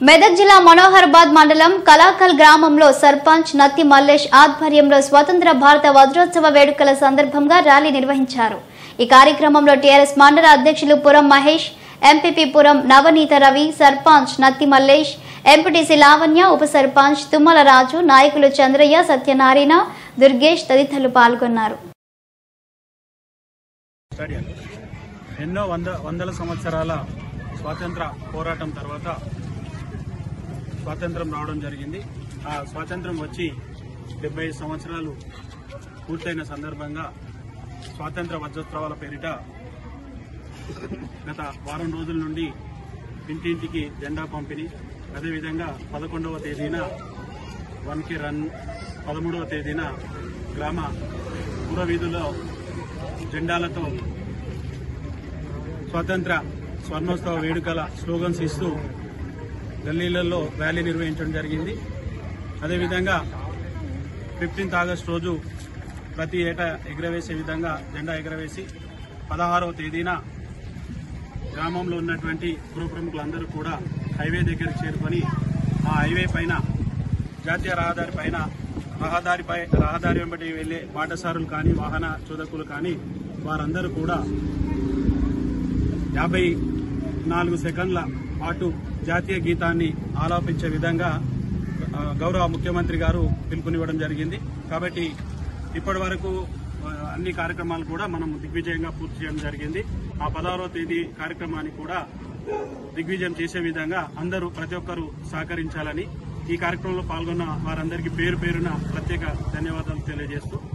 మెదక్ జిల్లా మనోహర్బాద్ మండలం కలాకల్ గ్రామంలో సర్పంచ్ నత్తి మల్లేష్ ఆధ్వర్యంలో స్వతంత్ర భారత వజ్రోత్సవ వేడుకల సందర్భంగా ర్యాలీ నిర్వహించారు ఈ కార్యక్రమంలో టీఆర్ఎస్ మండల అధ్యక్షులు పురం మహేష్ ఎంపీపీ పురం నవనీత రవి సర్పంచ్ నత్తి మల్లేష్ ఎంపీటీసీ లావణ్య ఉప సర్పంచ్ తుమ్మల రాజు నాయకులు చంద్రయ్య సత్యనారాయణ దుర్గేష్ తదితరులు పాల్గొన్నారు స్టేడియం ఎన్నో వంద వందల సంవత్సరాల స్వాతంత్ర పోరాటం తర్వాత స్వాతంత్రం రావడం జరిగింది ఆ స్వాతంత్రం వచ్చి డెబ్బై సంవత్సరాలు పూర్తయిన సందర్భంగా స్వాతంత్ర వజ్రోత్సవాల పేరిట గత వారం రోజుల నుండి ఇంటింటికి జెండా పంపిణీ అదేవిధంగా పదకొండవ తేదీన వన్ కి రన్ పదమూడవ తేదీన గ్రామ పురవీధుల్లో జెండాలతో స్వాతంత్ర స్వర్ణోత్సవ వేడుకల స్లోగన్స్ ఇస్తూ గల్లీలలో ర్యాలీ నిర్వహించడం జరిగింది అదేవిధంగా ఫిఫ్టీన్త్ ఆగస్ట్ రోజు ప్రతి ఏటా ఎగురవేసే విధంగా జెండా ఎగురవేసి పదహారవ తేదీన గ్రామంలో ఉన్నటువంటి పుర ప్రముఖులందరూ కూడా హైవే దగ్గరికి చేరుకొని ఆ హైవే పైన జాతీయ రహదారి పైన రహదారిపై రహదారి వెంబడి వెళ్లే బాటసారులు కానీ వాహన చోదకులు కానీ వారందరూ కూడా యాభై నాలుగు సెకండ్ల పాటు జాతీయ గీతాన్ని ఆలాపించే విధంగా ఆ, గౌరవ ముఖ్యమంత్రి గారు పిలుపునివ్వడం జరిగింది కాబట్టి ఇప్పటి వరకు ఆ, అన్ని కార్యక్రమాలు కూడా మనం దిగ్విజయంగా పూర్తి చేయడం జరిగింది ఆ పదహారవ తేదీ కార్యక్రమాన్ని కూడా దిగ్విజయం చేసే విధంగా అందరూ ప్రతి ఒక్కరూ సహకరించాలని ఈ కార్యక్రమంలో పాల్గొన్న వారందరికీ పేరు పేరున ప్రత్యేక ధన్యవాదాలు తెలియజేస్తూ